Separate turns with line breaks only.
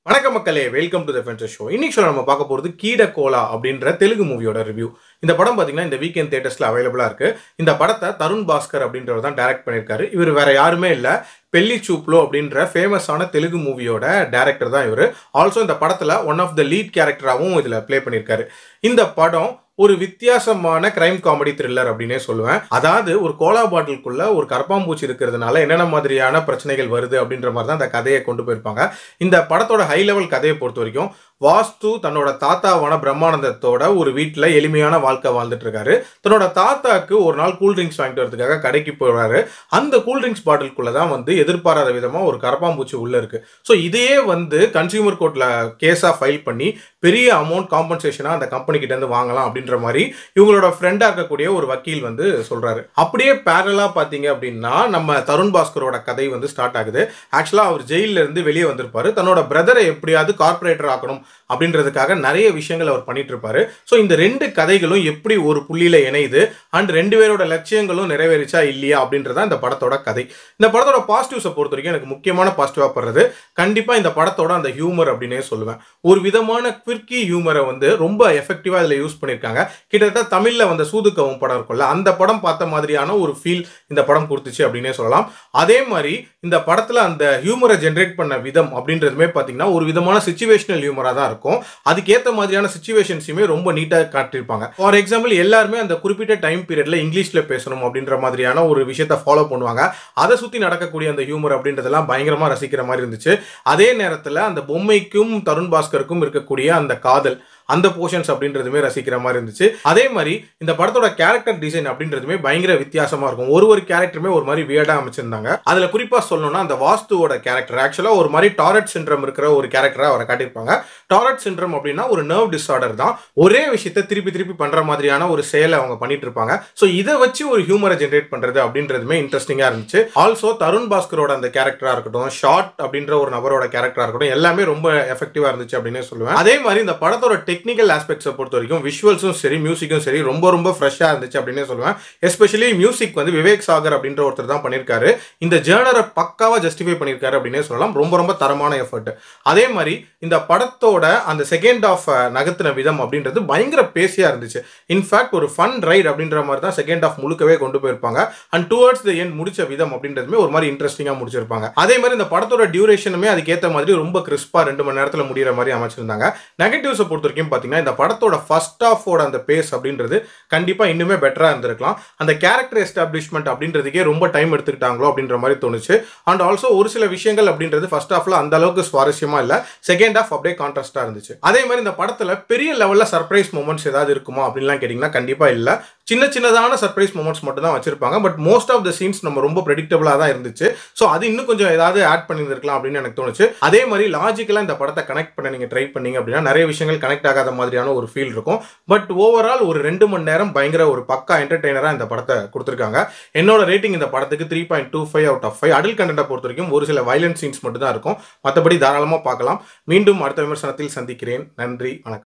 வணக்கம் மக்களே welcome to the fencer show இன்னைக்கு ஷோ நம்ம பார்க்க போகிறது கீட கோலா அப்படின்ற தெலுங்கு மூவியோட ரிவ்யூ இந்த படம் பார்த்தீங்கன்னா இந்த வீக்கெண்ட் தேட்டர்ஸில் அவைலபிளாக இருக்கு இந்த படத்தை தருண் பாஸ்கர் அப்படின்றவர் தான் டைரக்ட் பண்ணியிருக்காரு இவர் வேற யாருமே இல்லை பெல்லி சூப்லோ அப்படின்ற ஃபேமஸான தெலுங்கு மூவியோட டேரக்டர் தான் இவர் ஆல்சோ இந்த படத்தில் ஒன் ஆஃப் த லீட் கேரக்டராகவும் இதில் ப்ளே பண்ணியிருக்காரு இந்த படம் ஒரு வித்தியாசமான கிரைம் காமெடி த்ரில்லர் அப்படின்னே சொல்லுவேன் அதாவது ஒரு கோலா பாட்டிலுக்குள்ள ஒரு கரப்பாம்பூச்சி இருக்கிறதுனால என்னென்ன மாதிரியான பிரச்சனைகள் வருது அப்படின்ற மாதிரி தான் அந்த கதையை கொண்டு போயிருப்பாங்க இந்த படத்தோட ஹை லெவல் கதையை பொறுத்த வரைக்கும் வாஸ்து தன்னோட தாத்தாவான பிரம்மானந்தத்தோட ஒரு வீட்டில் எளிமையான வாழ்க்கை வாழ்ந்துட்டு இருக்காரு தன்னோட தாத்தாக்கு ஒரு நாள் கூல் ட்ரிங்க்ஸ் வாங்கிட்டு வரதுக்காக கடைக்கு போறாரு அந்த கூல் ட்ரிங்க்ஸ் பாட்டிலுக்குள்ள தான் வந்து எதிர்பாராத விதமாக ஒரு கரப்பாம்பூச்சி உள்ள இருக்கு ஸோ இதையே வந்து கன்சியூமர் கோர்ட்டில் கேஸாக ஃபைல் பண்ணி பெரிய அமௌண்ட் காம்பன்சேஷனாக அந்த கம்பெனி கிட்ட இருந்து வாங்கலாம் அப்படின்ற மாதிரி இவங்களோட ஃப்ரெண்டாக இருக்கக்கூடிய ஒரு வக்கீல் வந்து சொல்றாரு அப்படியே பேரலாக பார்த்தீங்க அப்படின்னா நம்ம தருண் பாஸ்கரோட கதை வந்து ஸ்டார்ட் ஆகுது ஆக்சுவலாக அவர் ஜெயில இருந்து வெளியே வந்திருப்பாரு தன்னோட பிரதரை எப்படியாவது கார்பரேட்டர் ஆக்கணும் அப்படின்றதுக்காக நிறைய விஷயங்கள் அவர் பண்ணிட்டு இருப்பாரு ஸோ இந்த ரெண்டு கதைகளும் எப்படி ஒரு புள்ளியில இணையுது அண்ட் ரெண்டு பேரோட லட்சியங்களும் நிறைவேறிச்சா இல்லையா அப்படின்றதான் இந்த படத்தோட கதை இந்த படத்தோட பாசிட்டிவ்ஸை பொறுத்த வரைக்கும் எனக்கு முக்கியமான பாசிட்டிவா படுறது கண்டிப்பா இந்த படத்தோட அந்த ஹியூமர் அப்படின்னே சொல்லுவேன் ஒரு விதமான குவிர்க்கி ஹியூமரை வந்து ரொம்ப எஃபெக்டிவா இதில் யூஸ் பண்ணியிருக்காங்க கிட்டத்தட்ட தமிழ்ல வந்த சூதுக்கவும் படம் இருக்கும்ல அந்த படம் பார்த்த மாதிரியான ஒரு ஃபீல் இந்த படம் கொடுத்துச்சு அப்படின்னே சொல்லலாம் அதே மாதிரி இந்த படத்துல அந்த ஹியூமரை ஜென்ரேட் பண்ண விதம் அப்படின்றதுமே பார்த்தீங்கன்னா ஒரு விதமான சுச்சுவேஷனல் ஹியூமரா தான் இருக்கும் அதுக்கேற்ற மாதிரியான சுச்சுவேஷன்ஸுமே ரொம்ப நீட்டாக காட்டியிருப்பாங்க ஃபார் எக்ஸாம்பிள் எல்லாருமே அந்த குறிப்பிட்ட டைம் பீரியட்ல இங்கிலீஷ்ல பேசணும் அப்படின்ற மாதிரியான ஒரு விஷயத்த ஃபாலோ பண்ணுவாங்க அதை சுற்றி நடக்கக்கூடிய அந்த ஹியூமர் அப்படின்றதெல்லாம் பயங்கரமா ரசிக்கிற மாதிரி இருந்துச்சு அதே நேரத்தில் அந்த பொம்மைக்கும் தருண் பாஸ்கருக்கும் இருக்கக்கூடிய அந்த காதல் அந்த போர்ஷன்ஸ் அப்படின்றதுமே ரசிக்கிற மாதிரி இருந்துச்சு அதே மாதிரி இந்த படத்தோட கேரக்டர் டிசைன் அப்படின்றதுமே பயங்கர வித்தியாசமா இருக்கும் ஒரு ஒரு கேரக்டருமே ஒரு மாதிரி வியர்டா அமைச்சிருந்தாங்க அதுல குறிப்பா சொல்லணும்னா அந்த வாஸ்துவோட கேரக்டர் ஆக்சுவலா ஒரு மாதிரி டாரட் சின்ட்ரம் இருக்கிற ஒரு கேரக்டரா அவரை காட்டியிருப்பாங்க டாரட் சின்ட்ரம் அப்படின்னா ஒரு நர்வ் டிஸார்டர் தான் ஒரே விஷயத்தை திருப்பி திருப்பி பண்ற மாதிரியான ஒரு செயலை அவங்க பண்ணிட்டு இருப்பாங்க ஸோ இதை வச்சு ஒரு ஹியூமரை ஜென்ரேட் பண்றது அப்படின்றதுமே இன்ட்ரெஸ்டிங்கா இருந்துச்சு ஆல்சோ தருண் பாஸ்கரோட அந்த கேரக்டரா இருக்கட்டும் ஷார்ட் அப்படின்ற ஒரு நபரோட கேரக்டரா இருக்கட்டும் எல்லாமே ரொம்ப எஃபெக்டிவா இருந்துச்சு அப்படின்னு சொல்லுவேன் அதே மாதிரி இந்த படத்தோட டெக்னிக்கல் ஆஸ்பெக்ட்ஸை பொறுத்த வரைக்கும் விஷுவல்ஸும் சரி மியூசிக்கும் சரி ரொம்ப ரொம்ப ஃப்ரெஷ்ஷாக இருந்துச்சு அப்படின்னு சொல்லுவேன் எஸ்பெஷலி மியூசிக் வந்து விவேக் சாகர் அப்படின்ற ஒருத்தர் தான் பண்ணியிருக்காரு இந்த ஜேர்னரை பக்காவாக ஜஸ்டிஃபை பண்ணியிருக்காரு அப்படின்னே சொல்லலாம் ரொம்ப ரொம்ப தரமான எஃபர்ட் அதே மாதிரி இந்த படத்தோட அந்த செகண்ட் ஆஃப் நகர்த்தின விதம் அப்படின்றது பயங்கர பேசியா இருந்துச்சு இன்ஃபேக்ட் ஒரு ஃபன் ரைட் அப்படின்ற மாதிரி தான் செகண்ட் ஆஃப் முழுக்கவே கொண்டு போயிருப்பாங்க அண்ட் டுவர்ட்ஸ் த எண்ட் முடிச்ச விதம் அப்படின்றதுமே ஒரு மாதிரி இன்ட்ரெஸ்டிங்காக முடிச்சிருப்பாங்க அதே மாதிரி இந்த படத்தோட டியூரேஷனுமே அதுக்கேற்ற மாதிரி ரொம்ப கிறிஸ்பாக ரெண்டு மணி நேரத்தில் முடிகிற மாதிரி அமைச்சிருந்தாங்க நெகட்டிவ்ஸை பொறுத்த வரைக்கும் பார்த்தீங்கன்னா இந்த படத்தோட ஃபர்ஸ்ட் ஆஃபோட அந்த பேஸ் அப்படின்றது கண்டிப்பாக இன்னுமே பெட்டராக இருந்திருக்கலாம் அந்த கேரக்டர் எஸ்டாப்ளிஷ்மெண்ட் அப்படின்றதுக்கே ரொம்ப டைம் எடுத்துக்கிட்டாங்களோ அப்படின்ற மாதிரி தோணுச்சு அண்ட் ஆல்சோ ஒரு சில விஷயங்கள் அப்படின்றது ஃபர்ஸ்ட் ஆஃப்ல அந்த அளவுக்கு சுவாரஸ்யமா இல்லை செகண்ட் ஆஃப் அப்படியே கான்ட்ராஸ்டாக இருந்துச்சு அதே மாதிரி இந்த படத்தில் பெரிய லெவலில் சர்ப்ரைஸ் மூமெண்ட்ஸ் ஏதாவது இருக்குமா அப்படின்லாம் கேட்டிங்கன்னா கண்டிப்பாக இல்லை சின்ன சின்னதான சர்ப்ரைஸ் மூமெண்ட்ஸ் மட்டும் தான் வச்சிருப்பாங்க but most of the scenes நம்ம ரொம்ப ப்ரெடிக்டபிளாக தான் இருந்துச்சு ஸோ அது இன்னும் கொஞ்சம் ஏதாவது ஆட் பண்ணியிருந்திருக்கலாம் அப்படின்னு எனக்கு தோணுச்சு அதே மாதிரி லாஜிக்கலாக இந்த படத்தை கனெக்ட் பண்ண நீங்கள் ட்ரை பண்ணீங்க அப்படின்னா நிறைய விஷயங்கள் கனெக்ட் ஆகாத மாதிரியான ஒரு ஃபீல் இருக்கும் பட் ஓவரால் ஒரு ரெண்டு மணி நேரம் பயங்கர ஒரு பக்கா என்டர்டெய்னராக இந்த படத்தை கொடுத்துருக்காங்க என்னோட ரேட்டிங் இந்த படத்துக்கு three point two five out of five adult கண்டென்ட்டை பொறுத்த வரைக்கும் ஒரு சில வயலன்ஸ் சீன்ஸ் மட்டும் தான் இருக்கும் மற்றபடி தாராளமாக பார்க்கலாம் மீண்டும் அடுத்த விமர்சனத்தில் சந்திக்கிறேன் நன்றி வணக்கம்